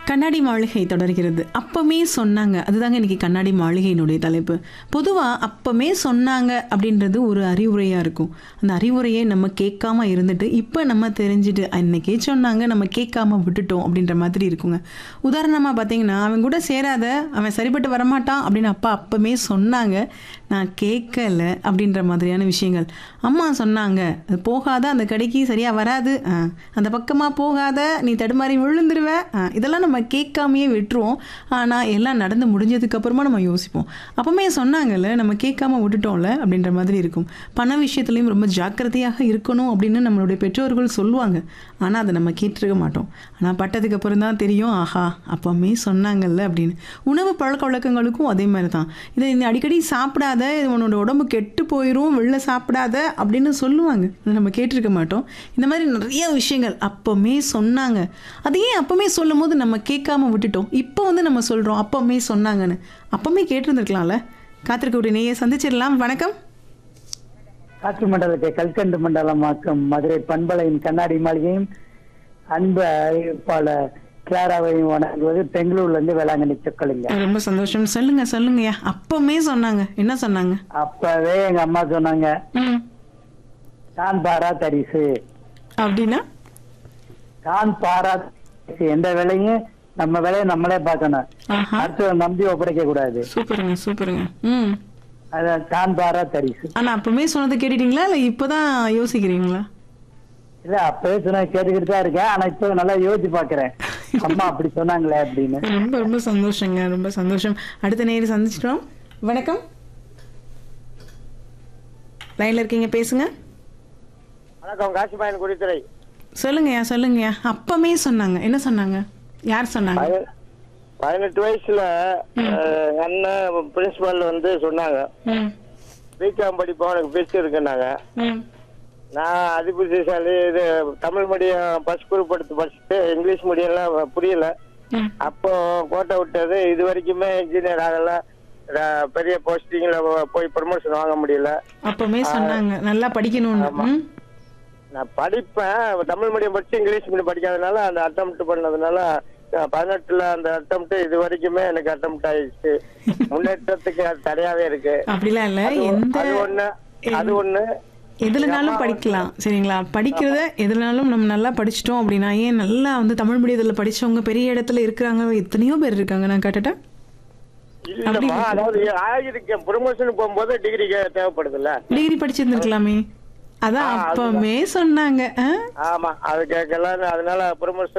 கண்ணாடி மாளிகை தொடர்கிறது அப்பமே சொன்னாங்க அதுதாங்க இன்னைக்கு கண்ணாடி மாளிகையினுடைய தலைப்பு பொதுவாக அப்பமே சொன்னாங்க அப்படின்றது ஒரு அறிவுரையாக இருக்கும் அந்த அறிவுரையை நம்ம கேட்காம இருந்துட்டு இப்போ நம்ம தெரிஞ்சுட்டு அன்னைக்கே சொன்னாங்க நம்ம கேட்காம விட்டுட்டோம் அப்படின்ற மாதிரி இருக்குங்க உதாரணமாக பார்த்தீங்கன்னா அவன் கூட சேராத அவன் சரிப்பட்டு வரமாட்டான் அப்படின்னு அப்பா அப்பமே சொன்னாங்க நான் கேட்கல அப்படின்ற மாதிரியான விஷயங்கள் அம்மா சொன்னாங்க அது போகாத அந்த கடைக்கு சரியாக வராது ஆ, அந்த பக்கமாக போகாத நீ தடுமாறி விழுந்துருவ ஆ, இதெல்லாம் நம்ம கேட்காமையே விட்டுருவோம் ஆனால் எல்லாம் நடந்து முடிஞ்சதுக்கு அப்புறமா நம்ம யோசிப்போம் அப்பவுமே சொன்னாங்கல்ல நம்ம கேட்காம விட்டுட்டோம்ல அப்படின்ற மாதிரி இருக்கும் பண விஷயத்துலையும் ரொம்ப ஜாக்கிரதையாக இருக்கணும் அப்படின்னு நம்மளுடைய பெற்றோர்கள் சொல்லுவாங்க ஆனால் அதை நம்ம கேட்டிருக்க மாட்டோம் ஆனால் பட்டதுக்கு அப்புறம் தான் தெரியும் ஆஹா அப்பவுமே சொன்னாங்கல்ல அப்படின்னு உணவு பழக்க வழக்கங்களுக்கும் அதே மாதிரி தான் இதை நீ அடிக்கடி சாப்பிடாத இது உன்னோட உடம்பு கெட்டு போயிடும் வெளில சாப்பிடாத அப்படின்னு சொல்லுவாங்க அதை நம்ம கேட்டிருக்க மாட்டோம் இந்த மாதிரி நிறைய விஷயங்கள் அப்பவுமே சொன்னாங்க அது ஏன் அப்பவுமே சொல்லும் போது நம்ம கேட்காம விட்டுட்டோம் இப்போ வந்து நம்ம சொல்கிறோம் அப்பவுமே சொன்னாங்கன்னு அப்பவுமே கேட்டிருந்துருக்கலாம்ல காத்திருக்கக்கூடிய நேயை சந்திச்சிடலாம் வணக்கம் காற்று மண்டலத்தை கல்கண்டு மண்டலமாக்கும் மதுரை பண்பலையின் கண்ணாடி மாளிகையும் அன்பு அறிவிப்பாளர் கிளாராவையும் வணங்குவது பெங்களூர்ல இருந்து வேளாங்கண்ணி சொக்கலிங்க ரொம்ப சந்தோஷம் சொல்லுங்க சொல்லுங்கய்யா அப்பவுமே சொன்னாங்க என்ன சொன்னாங்க அப்பவே எங்க அம்மா சொன்னாங்க ம் தான் பாரா தரிசு அப்படின்னா தான் பாரா தரிசு எந்த வேலையும் நம்ம வேலையை நம்மளே பார்க்கணும் ஆஹா அடுத்தவங்க நம்பி ஒப்படைக்க கூடாது சூப்பருங்க சூப்பருங்க ம் அதான் தான் பாரா தரிசு ஆனா அப்பவுமே சொன்னதை கேட்டுட்டீங்களா இல்ல இப்பதான் யோசிக்கிறீங்களா இல்ல அப்பவே சொன்ன கேட்டுக்கிட்டு தான் இருக்கேன் ஆனா இப்ப நல்லா யோசிச்சு பாக்குறேன் அம்மா அப்படி சொன்னாங்களே அப்படின்னு ரொம்ப ரொம்ப சந்தோஷங்க ரொம்ப சந்தோஷம் அடுத்த நேரம் சந்திச்சிட்டோம் வணக்கம் லைன்ல இருக்கீங்க பேசுங்க வணக்கம் காசிபாயன் குடித்துறை சொல்லுங்கய்யா சொல்லுங்கய்யா அப்பமே சொன்னாங்க என்ன சொன்னாங்க யார் சொன்னாங்க பதி- பதினெட்டு வயசுல அஹ், அண்ணன் பிரின்சிபால் வந்து சொன்னாங்க ம் பிகாம் படிப்போம் எனக்கு ஃபீஸ் இருக்குன்னாங்க ம் நான் அதிபுத்திசாலி இது தமிழ் மீடியம் ஃபர்ஸ்ட் குரூப் எடுத்து படிச்சுட்டு இங்கிலீஷ் மீடியம்லாம் புரியல ம் அப்போ கோட்டை விட்டது இது வரைக்குமே இன்ஜினியர் ஆகல ர- பெரிய போஸ்டிங்ல போய் ப்ரமோஷன் வாங்க முடியல அப்பமே சொன்னாங்க நல்லா படிக்கணும்னு ம் நான் படிப்பேன் தமிழ் மீடியம் படிச்சு இங்கிலீஷ் மீடியம் படிக்காதனால அந்த அட்டம் பண்ணதுனால அஹ், பதினெட்டுல அந்த அட்டம் இது வரைக்குமே எனக்கு அட்டம் ஆயிடுச்சு முன்னேற்றத்துக்கு அது தடையாவே இருக்கு அப்படிலாம் இல்ல அது ஒ- எந்த அது ஒண்ணு அது ஒண்ணு எதுலனாலும் படிக்கலாம் சரிங்களா படிக்கிறத எதுலனாலும் நம்ம நல்லா படிச்சிட்டோம் அப்படின்னா ஏன் நல்லா வந்து தமிழ் மீடியத்தில் படிச்சவங்க பெரிய இடத்துல இருக்கிறாங்க எத்தனையோ பேர் இருக்காங்க நான் கேட்டுட்டா இல்லம்மா அதாவது ஆகிருக்கேன் ப்ரொமோஷன் போகும்போது டிகிரி தேவைப்படுதுல்ல டிகிரி படிச்சிருந்துருக்கலாமே அதான் அப்பமே சொன்னாங்க ஆ? ஆமா அது கேட்கலாம் அதனால ப்ரொமோஷன்